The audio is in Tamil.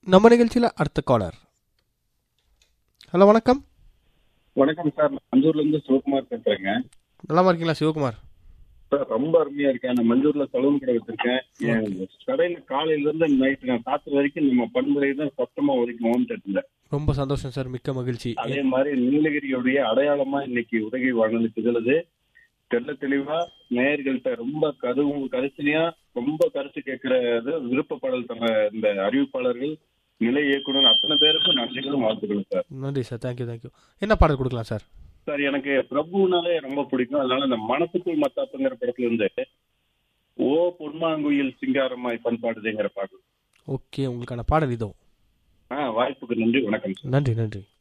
நம்ம நிகழ்ச்சியில் அடுத்த காலர் ஹலோ வணக்கம் வணக்கம் சார் நான் மஞ்சூர்ல இருந்து சிவகுமார் பேசுறேங்க நலமா இருக்கீங்களா சிவகுமார் சார் ரொம்ப அருமையா இருக்கேன் நான் மஞ்சூர்ல சலூன் கடை வச்சிருக்கேன் என் கடையில காலையில இருந்து நைட்டு நான் சாத்துற வரைக்கும் நம்ம பண்புரை தான் சத்தமா வரைக்கும் ஓமிட்டு ரொம்ப சந்தோஷம் சார் மிக்க மகிழ்ச்சி அதே மாதிரி நீலகிரியுடைய அடையாளமா இன்னைக்கு உதகை வானொலி திகழுது தெள்ள தெளிவா நேயர்கள்ட்ட ரொம்ப கருவும் கருத்துலையா ரொம்ப கருத்து கேட்கறது விருப்பப்பாடல் தர இந்த அறிவிப்பாளர்கள் நிலை இயக்குனர் அத்தனை பேருக்கும் நன்றிகளும் வாழ்த்துக்களும் சார் நன்றி சார் தேங்க்யூ தேங்க்யூ என்ன பாடல் கொடுக்கலாம் சார் சார் எனக்கு பிரபுனாலே ரொம்ப பிடிக்கும் அதனால இந்த மனசுக்குள் மத்தாப்புங்கிற படத்துல இருந்து ஓ பொன்மாங்குயில் சிங்காரமாய் பண்பாடுதுங்கிற பாடல் ஓகே உங்களுக்கான பாடல் இதோ ஆ வாய்ப்புக்கு நன்றி வணக்கம் சார் நன்றி நன்றி